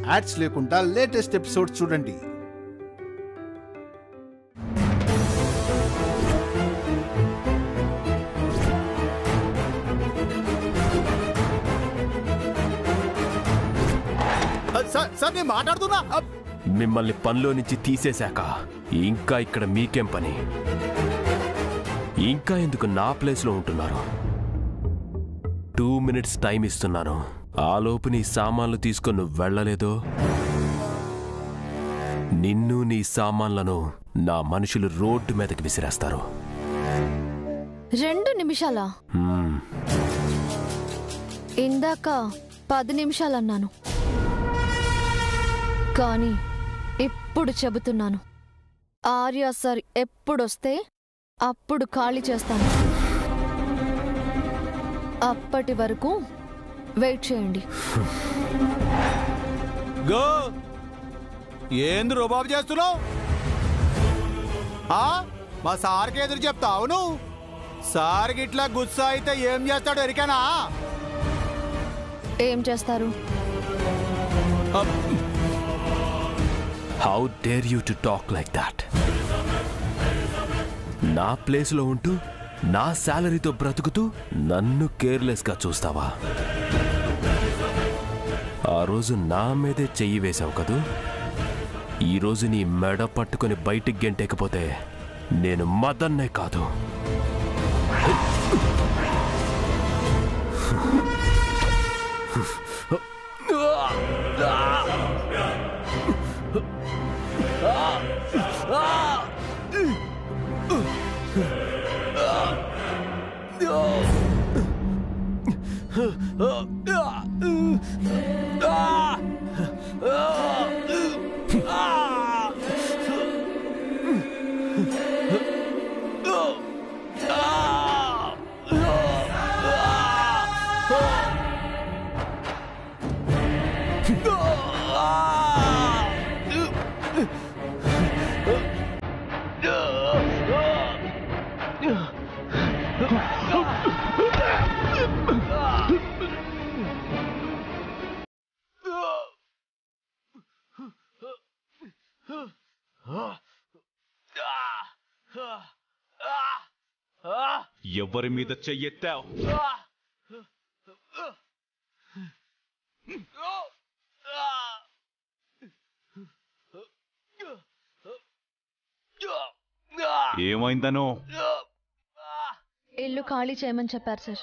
Ads లేకుండా latest episode చూడండి sir sir నేను మాట్లాడుతున్నా అబ్, మిమ్మల్ని పనిలో నుంచి తీసేశాక ఇంకా ఇక్కడ మీకేం పని ఇంకా ఎందుకు నా ప్లేస్లో ఉంటున్నారు టూ మినిట్స్ టైం ఇస్తున్నాను ఆలోపు నీ సామాన్లు తీసుకొని నువ్వు వెళ్ళలేదో నిన్ను నీ సామాన్లను నా మనుషులు రోడ్డు మీదకి విసిరేస్తారు రెండు నిమిషాలా హ్మ్. ఇందాక పది నిమిషాలన్నాను కానీ ఇప్పుడు చెబుతున్నాను ఆర్య సార్ ఎప్పుడొస్తే అప్పుడు ఖాళీ చేస్తాను అప్పటి వరకు వెయిట్ చేయండి గో ఏంది రుబాబు చేస్తున్నావు ఆ? మా సార్కి ఎదురు చెప్తావు నువ్వు సార్కి ఇట్లా గుస్సా అయితే ఏం చేస్తాడు ఎరికానా ఏం చేస్తారు అబ్, how dare you to talk like that నా ప్లేస్లో ఉంటూ నా శాలరీతో బ్రతుకుతూ నన్ను కేర్లెస్గా చూస్తావా ఆ రోజు నా మీదే చెయ్యి వేశావు కదూ ఈరోజు నీ మెడ పట్టుకొని బయటికి గెంటేకపోతే నేను మదన్నే కాదు ఎవరి మీద చెయ్యెత్తావు ఏమైందనో ఇల్లు ఖాళీ చేయమని చెప్పారు సార్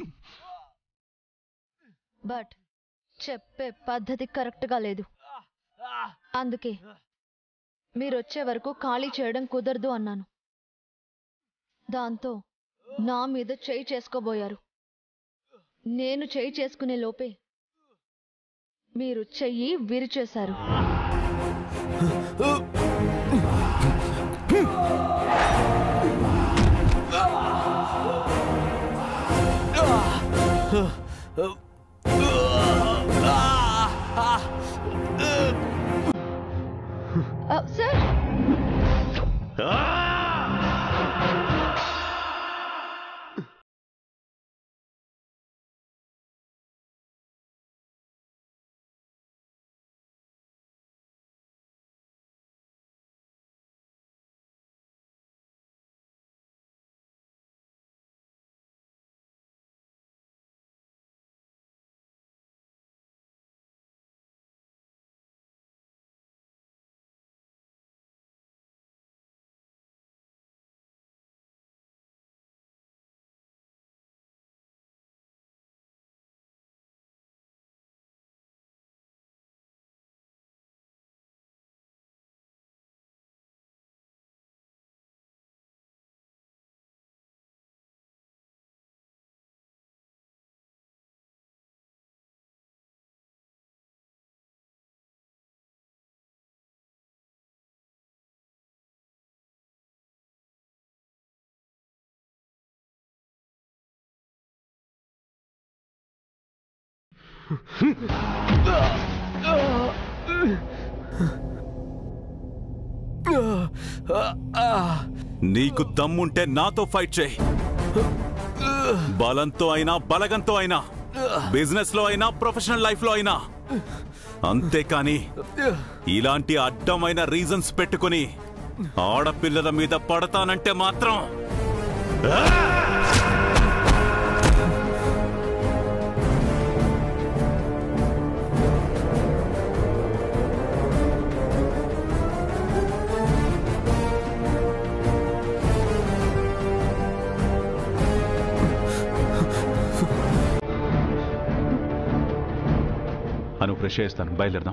బట్ చెప్పే పద్ధతి కరెక్ట్గా లేదు అందుకే మీరు వచ్చే వరకు ఖాళీ చేయడం కుదరదు అన్నాను దాంతో నా మీద చేయి చేసుకోబోయారు నేను చేయి చేసుకునే లోపే మీరు చెయ్యి విరిచేశారు ఆ, సార్ నీకు దమ్ముంటే నాతో ఫైట్ చేయి బలంతో అయినా బలగంతో అయినా బిజినెస్ లో అయినా ప్రొఫెషనల్ లైఫ్ లో అయినా అంతేకాని ఇలాంటి అడ్డమైన రీజన్స్ పెట్టుకుని ఆడపిల్లల మీద పడతానంటే మాత్రం అను ఫ్రెష్ చేస్తాను బయలుదేరదాం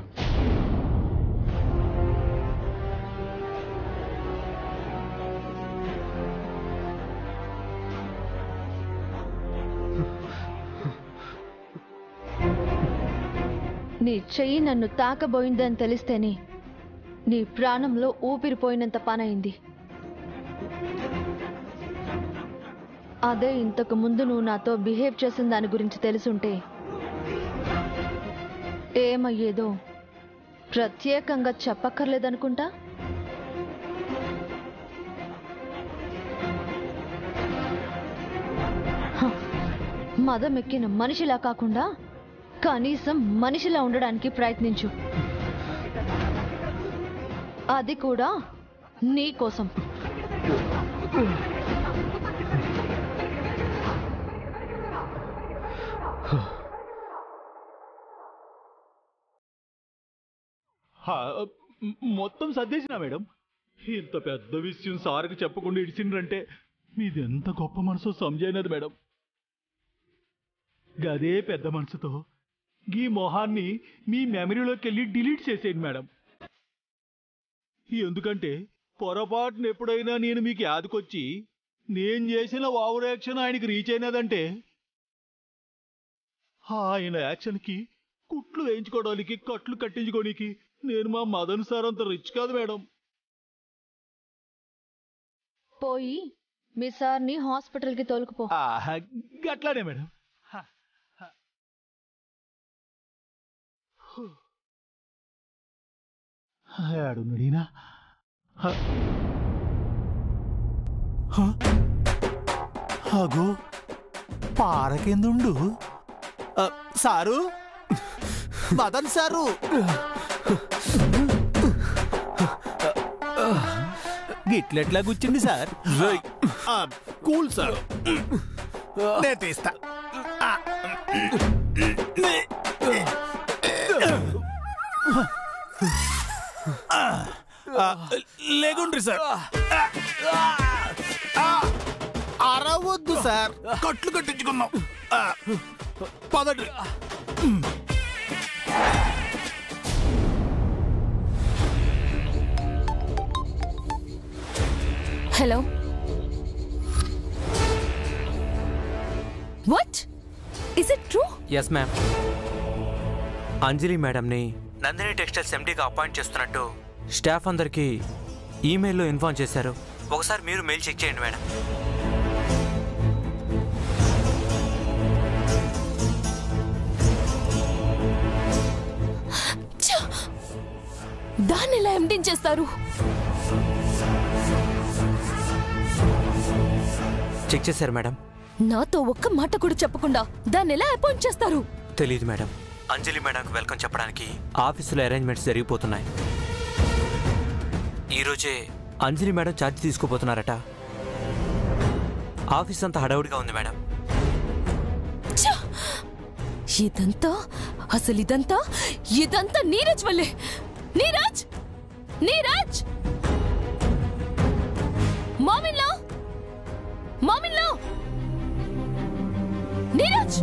నీ చెయ్యి నన్ను తాకబోయిందని తెలిస్తేనే నీ ప్రాణంలో ఊపిరిపోయినంత పనైంది అదే ఇంతకు ముందు నువ్వు నాతో బిహేవ్ చేసిన దాని గురించి తెలుసుంటే ఏమయ్యేదో ప్రత్యేకంగా చెప్పక్కర్లేదనుకుంటా హ, మదమెక్కిన మనిషిలా కాకుండా కనీసం మనిషిలా ఉండడానికి ప్రయత్నించు అది కూడా నీ కోసం హా, మ్- మొత్తం సర్దేసినా మేడం ఇంత పెద్ద విషయం సార్కి చెప్పకుండా ఇడిచిండ్రంటే మీది ఎంత గొప్ప మనసు సంజయనది మేడం గదే పెద్ద మనసుతో ఈ మొహాన్ని మీ మెమరీలోకి వెళ్ళి డిలీట్ చేసేయండి మేడం ఎందుకంటే పొరపాటున ఎప్పుడైనా నేను మీకు యాదకొచ్చి నేను చేసిన ఓవర్ యాక్షన్ ఆయనకి రీచ్ అయినదంటే ఆయన యాక్షన్కి కుట్లు వేయించుకోవడానికి కట్లు కట్టించుకోనికి నేను మా మదన్ సార్ అంత రిచ్ కాదు మేడం పోయి మీ సార్ని హాస్పిటల్కి తోలుకుపో ఆహా, గట్లానే మేడం హ, హ. హు. ఆడున్నాడీనా హ. హ. అగో పారకెందుండు ఆ, సారు మదన్ సారు గిట్లెట్లా కూర్చుంది సార్ ఆ, కూల్ సార్ నేను తీస్తా ఆ. ఆ, లేకుండ్రి సార్ ఆ, అరవద్దు సార్ కట్లు కట్టించుకుందాం ఆ, పదండి hello what is it true yes ma'am Anjali మేడంని నందిని టెక్స్టైల్స్ ఎండీగా అపాయింట్ చేస్తున్నట్టు స్టాఫ్ అందరికీ ఈమెయిల్లో ఇన్ఫార్మ్ చేశారు ఒకసారి మీరు మెయిల్ చెక్ చేయండి మేడం దాన్ని ఎలా ఎండింగ్ చేస్తారు చెక్ చేశారు మేడం నాతో ఒక్క మాట కూడా చెప్పకుండా దాన్ని ఎలా అపాయింట్ చేస్తారు తెలియదు మేడం అంజలి మేడంకి వెల్కమ్ చెప్పడానికి ఆఫీసులో అరేంజ్మెంట్స్ జరిగిపోతున్నాయి ఈరోజే అంజలి మేడం ఛార్జ్ తీసుకోపోతున్నారట ఆఫీస్ అంతా హడావుడిగా ఉంది మేడం ఛ! ఇదంతా అసలు ఇదంతా ఇదంతా నీరజ్ వల్లే నీరజ్ నీరజ్ మామిన్లో మామిన్లో నీరజ్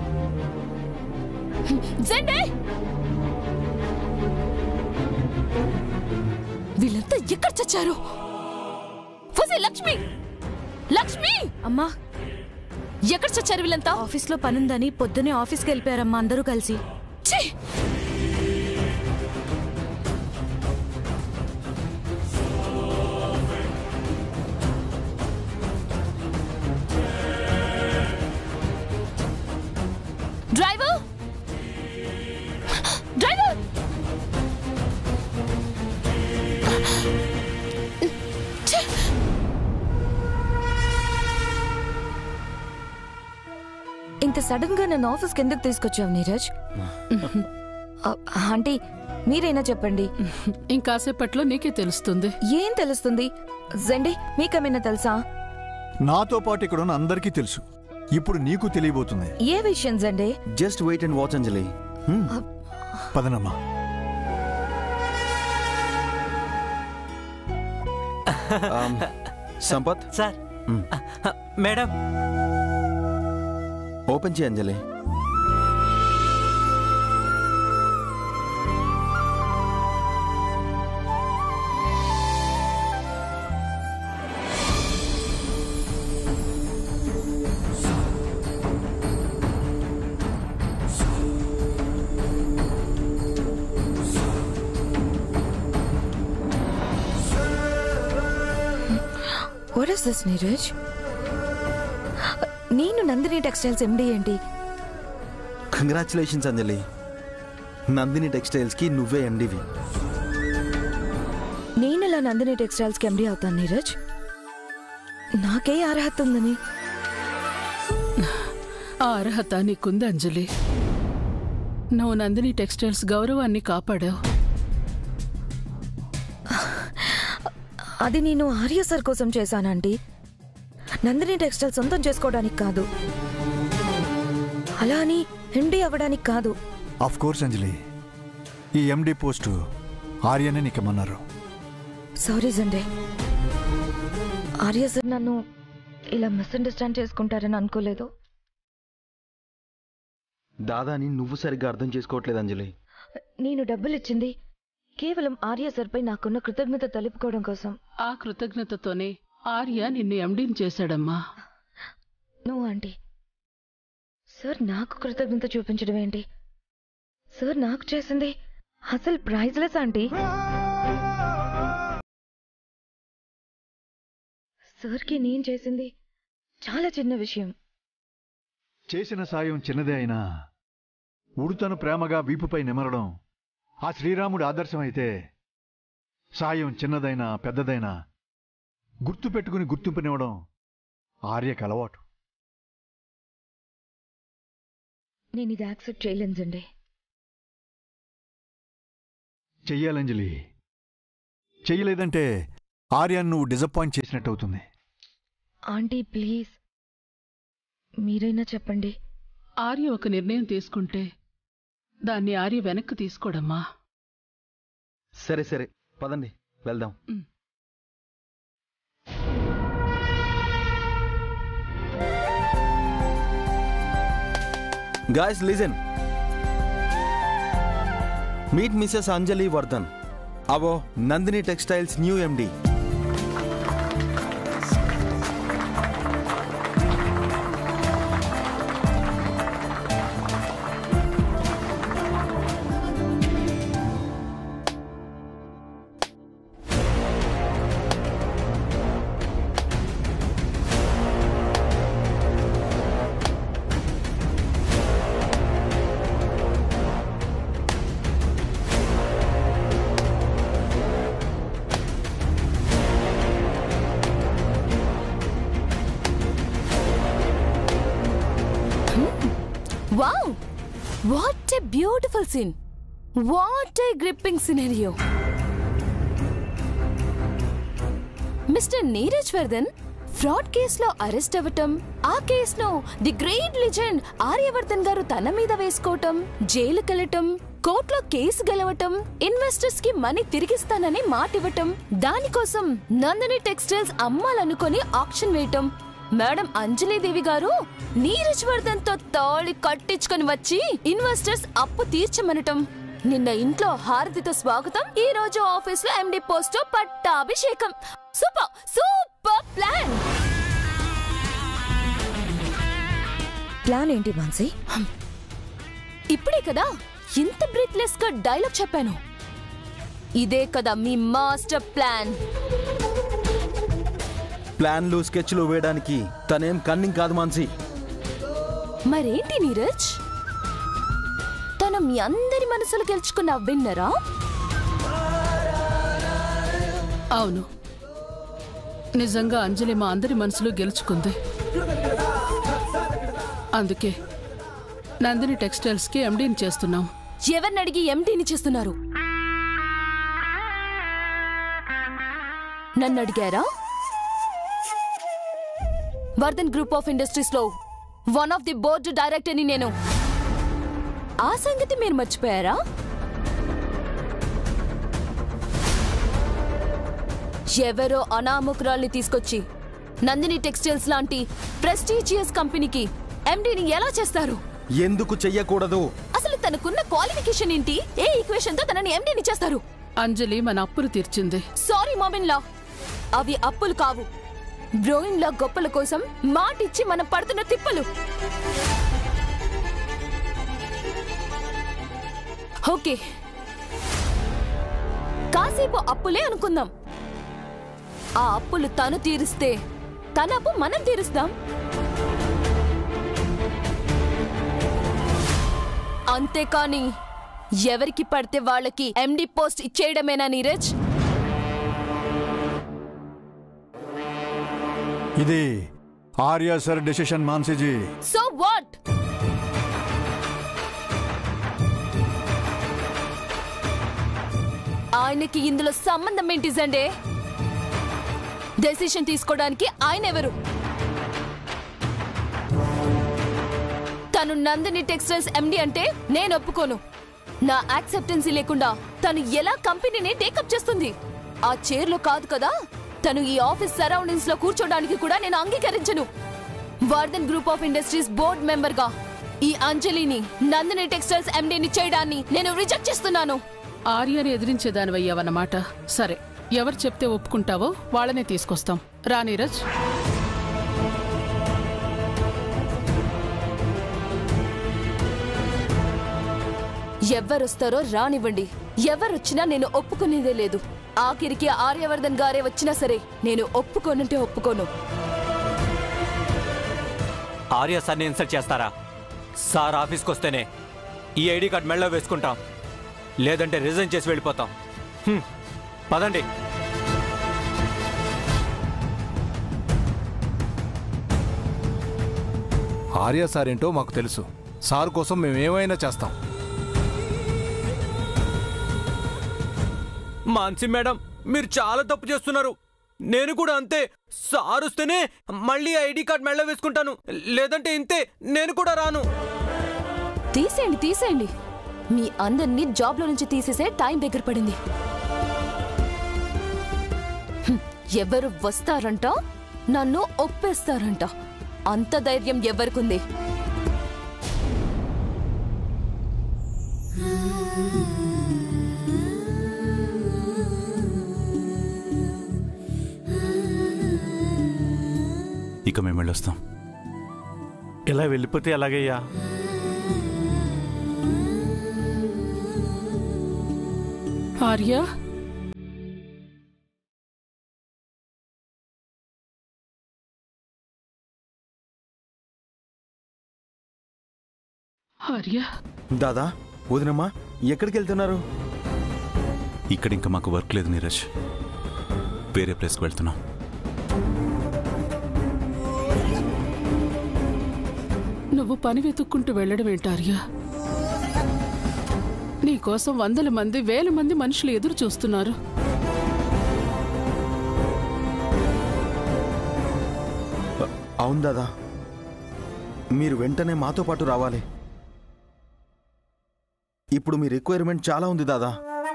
జెండే వీళ్ళంతా ఎక్కడ చచ్చారు ఫసే లక్ష్మి లక్ష్మి అమ్మా ఎక్కడ చచ్చారు వీళ్ళంతా ఆఫీస్లో పనుందని పొద్దునే ఆఫీస్కి వెళ్ళిపోయారమ్మా అందరూ కలిసి ఛీ! డ్రైవర్ డ్రైవర్ ఛీ! ఇంత సడన్ గా నన్ను ఆఫీస్కి ఎందుకు తీసుకొచ్చావు నీరజ్ ఆంటీ మీరైనా చెప్పండి ఇంకాసేపట్లో నీకే తెలుస్తుంది ఏం తెలుస్తుంది జెండే మీకేమైనా తెలుసా నాతో పాటు ఇక్కడ ఉన్న అందరికీ తెలుసు ఇప్పుడు నీకు తెలియబోతుంది ఏ విషయం జెండే just wait and watch Anjali hmm. పదనమ్మా um, Sampath sir hmm. Madam open చేయి Anjali what is this Neeraj నేను నందిని టెక్స్టైల్స్ ఎండి ఏంటి కంగ్రాచులేషన్స్ అంజలి నందిని టెక్స్టైల్స్కి నువ్వే ఎండివి నేను ఇలా నందిని టెక్స్టైల్స్కి ఎండి అవుతాను నీరజ్ నాకే అర్హత ఉందని ఆ అర్హత నీకుంది అంజలి నువ్వు నందిని టెక్స్టైల్స్ గౌరవాన్ని కాపాడావు అది నేను ఆర్య సార్ కోసం చేశానండి నందిని టెక్స్టైల్ సొంతం చేసుకోవడానికి కాదు అలా అని ఎండి అవ్వడానికి కాదు ఆఫ్ కోర్స్ అంజలి ఈ ఎండి పోస్టు ఆర్యనే నీకేమన్నారు సారీ సండే ఆర్య సార్ నన్ను ఇలా మిస్అండర్స్టాండ్ చేసుకుంటారని అనుకోలేదు దాదాని నువ్వు సరిగ్గా అర్థం చేసుకోవట్లేదు అంజలి నేను డబ్బులు ఇచ్చింది కేవలం ఆర్య సార్పై నాకున్న కృతజ్ఞత తెలుపుకోవడం కోసం ఆ కృతజ్ఞతతోనే ఆర్య నిన్ను ఎండీని చేశాడమ్మా నువ్వు ఆంటీ సార్ నాకు కృతజ్ఞత చూపించడం ఏంటి సార్ నాకు చేసింది అసలు ప్రైజ్లెస్ ఆంటీ సార్కి నేను చేసింది చాలా చిన్న విషయం చేసిన సాయం చిన్నదే అయినా ఉడుతను ప్రేమగా వీపుపై నిమరడం ఆ శ్రీరాముడి ఆదర్శమైతే సాయం చిన్నదైనా పెద్దదైనా గుర్తు పెట్టుకుని గుర్తింపునివ్వడం ఆర్యకు అలవాటు నేను ఇది యాక్సెప్ట్ చేయలేను సండే చెయ్యాలంజలి చెయ్యలేదంటే ఆర్యాన్ని నువ్వు డిసప్పాయింట్ చేసినట్టు అవుతుంది ఆంటీ ప్లీజ్ మీరైనా చెప్పండి ఆర్య ఒక నిర్ణయం తీసుకుంటే దాన్ని ఆర్య వెనక్కి తీసుకోడమ్మా సరే సరే పదండి వెళ్దాం guys listen meet Mrs Anjali Vardhan అవో Nandini Textiles new MD wow what a beautiful scene what a gripping scenario Mr Neeraj Vardhan fraud కేసులో అరెస్ట్ అవ్వటం ఆ కేసును ది గ్రేట్ లిజెండ్ ఆర్యవర్ధన్ గారు తన మీద వేసుకోవటం జైలుకెళ్ళటం కోర్టులో కేసు గెలవటం ఇన్వెస్టర్స్ కి మనీ తిరిగిస్తానని మాట ఇవ్వటం దానికోసం నందిని టెక్స్టైల్స్ అమ్మాలనుకొని ఆక్షన్ వేయటం మేడం అంజలీదేవి గారు నీరజ్ వర్ధన్ తో తాళి కట్టించుకొని వచ్చి ఇన్వెస్టర్స్ అప్పు తీర్చమనటం నిన్న ఇంట్లో హారతితో స్వాగతం ఈ రోజు ఆఫీస్ లో ఎండి పోస్ట్ పట్టాభిషేకం సూపర్ సూపర్ ప్లాన్ ప్లాన్ ఏంటి మాన్సీ ఇప్పుడే కదా ఇంత బ్రీత్లెస్ గా డైలాగ్ చెప్పాను ఇదే కదా మీ మాస్టర్ ప్లాన్ ప్లాన్లు స్కెచ్లు వేయడానికి తనేం కన్నింగ్ కాదు మాన్సి మరేంటి నీరజ్ తను మీ అందరి మనసులు గెలుచుకున్న విన్నరా అవును నిజంగా అంజలి మా అందరి మనసులో గెలుచుకుంది అందుకే నందిని టెక్స్టైల్స్కి ఎండీని చేస్తున్నాం ఎవరిని అడిగి ఎంటీని చేస్తున్నారు నన్ను అడిగారా వర్ధన్ గ్రూప్ ఆఫ్ ఇండస్ట్రీస్ లో వన్ ఆఫ్ ది బోర్డు డైరెక్టర్ని నేను ఆ సంగతి మీరు మర్చిపోయారా ఎవరో అనామకురాల్ని తీసుకొచ్చి నందిని టెక్స్టైల్స్ లాంటి ప్రెస్టీజియస్ కంపెనీకి ఎండీని ఎలా చేస్తారు ఎందుకు చెయ్యకూడదు అసలు తనకున్న క్వాలిఫికేషన్ ఏంటి ఏ ఈక్వేషన్ తో తనని ఎండీని చేస్తారు అంజలి మన అప్పులు తీర్చింది సారీ మామిన్ లా అవి అప్పులు కావు బ్రోయిన్ లా గొప్పల కోసం మాటిచ్చి మనం పడుతున్న తిప్పలు ఓకే కాసేపు అప్పులే అనుకుందాం ఆ అప్పులు తను తీరిస్తే తన అప్పు మనం తీరుస్తాం అంతేకాని ఎవరికి పడితే వాళ్ళకి ఎండి పోస్ట్ ఇచ్చేయడమేనా నీరజ్ ఇది Arya sir decision Mansiji so what ఆయనకి ఇందులో సంబంధం ఏంటి సండే డెసిషన్ తీసుకోవడానికి ఆయన ఎవరు తను నందిని టెక్స్టైల్స్ ఎండి అంటే నేను ఒప్పుకోను నా యాక్సెప్టెన్సీ లేకుండా తను ఎలా కంపెనీని టేకప్ చేస్తుంది ఆ చైర్లో కాదు కదా తను ఈ ఆఫీస్ సరౌండింగ్స్ లో కూర్చోడానికి కూడా నేను అంగీకరించను Vardhan group of industries board member గా ఈ అంజలిని నందిని టెక్స్టైల్స్ ఎండీని చేయడాన్ని నేను రిజెక్ట్ చేస్తున్నాను ఆర్యని ఎదిరించేదానివయ్యావన్నమాట సరే ఎవరు చెప్తే ఒప్పుకుంటావో వాళ్ళనే తీసుకొస్తాం రా నీరజ్ ఎవరొస్తారో రానివ్వండి ఎవరొచ్చినా నేను ఒప్పుకునేదే లేదు ఆఖరికి ఆర్యవర్ధన్ గారే వచ్చినా సరే నేను ఒప్పుకోనంటే ఒప్పుకోను ఆర్య సార్ని ఇన్సల్ట్ చేస్తారా సార్ ఆఫీస్కి వస్తేనే ఈ ఐడి కార్డ్ మెళ్ళో వేసుకుంటాం లేదంటే రిజైన్ చేసి వెళ్ళిపోతాం హ్మ్, పదండి ఆర్య సార్ ఏంటో మాకు తెలుసు సార్ కోసం మేము ఏమైనా చేస్తాం మాన్సి మేడం మీరు చాలా తప్పు చేస్తున్నారు నేను కూడా అంతే సార్ వస్తేనే మళ్ళీ ఐడి కార్డ్ మెళ్ళ వేసుకుంటాను లేదంటే ఇంతే నేను కూడా రాను తీసేయండి తీసేయండి మీ అందరినీ జాబ్లో నుంచి తీసేసే టైం దగ్గర పడింది హ్మ్, ఎవరు వస్తారంట నన్ను ఒప్పేస్తారంట అంత ధైర్యం ఎవరికుంది ఇక మేము వెళ్ళొస్తాం ఇలా వెళ్ళిపోతే ఎలాగయ్యా ఆర్య ఆర్య దాదా వదినమ్మా ఎక్కడికి వెళ్తున్నారు ఇక్కడ ఇంకా మాకు వర్క్ లేదు నీరజ్ వేరే ప్లేస్కి వెళ్తున్నాం నువ్వు పని వెతుక్కుంటూ వెళ్ళడం ఏంటి ఆర్య నీకోసం వందల మంది వేల మంది మనుషులు ఎదురు చూస్తున్నారు అవును దాదా మీరు వెంటనే మాతో పాటు రావాలి ఇప్పుడు మీ రిక్వైర్మెంట్ చాలా ఉంది దాదా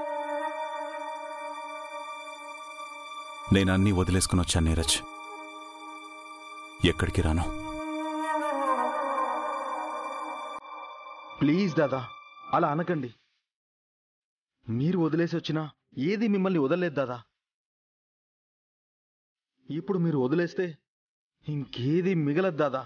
నేను అన్నీ వదిలేసుకుని వచ్చాను నీరజ్ ఎక్కడికి రాను ప్లీజ్ దాదా అలా అనకండి మీరు వదిలేసి వచ్చినా ఏది మిమ్మల్ని వదలలేదు దాదా ఇప్పుడు మీరు వదిలేస్తే ఇంకేది మిగలదు దాదా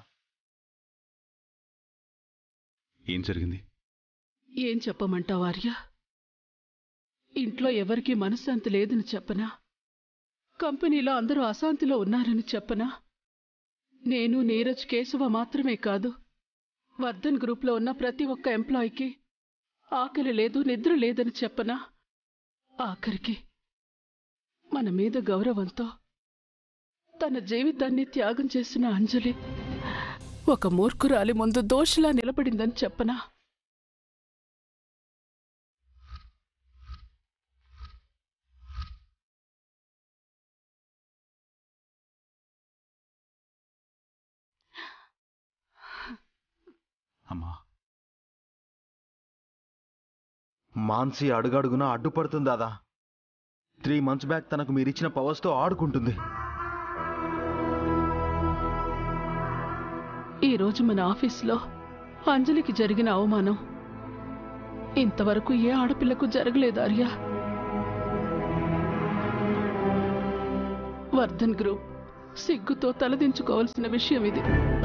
ఏం జరిగింది ఏం చెప్పమంటావు ఆర్య ఇంట్లో ఎవరికీ మనశ్శాంతి లేదని చెప్పనా కంపెనీలో అందరూ అశాంతిలో ఉన్నారని చెప్పనా నేను నీరజ్ కేశవ మాత్రమే కాదు వర్ధన్ గ్రూప్లో ఉన్న ప్రతి ఒక్క ఎంప్లాయీకి ఆకలి లేదు నిద్ర లేదని చెప్పనా ఆఖరికి మన మీద గౌరవంతో తన జీవితాన్ని త్యాగం చేసిన అంజలి ఒక మూర్ఖురాలి ముందు దోషిలా నిలబడిందని చెప్పనా అమ్మా మాన్సి అడుగడుగునా అడ్డుపడుతుంది దాదా త్రీ మంత్స్ బ్యాక్ తనకు మీరిచ్చిన పవర్స్తో ఆడుకుంటుంది ఈ రోజు మన ఆఫీస్లో అంజలికి జరిగిన అవమానం ఇంతవరకు ఏ ఆడపిల్లకు జరగలేదు ఆర్య వర్ధన్ గ్రూప్ సిగ్గుతో తలదించుకోవాల్సిన విషయం ఇది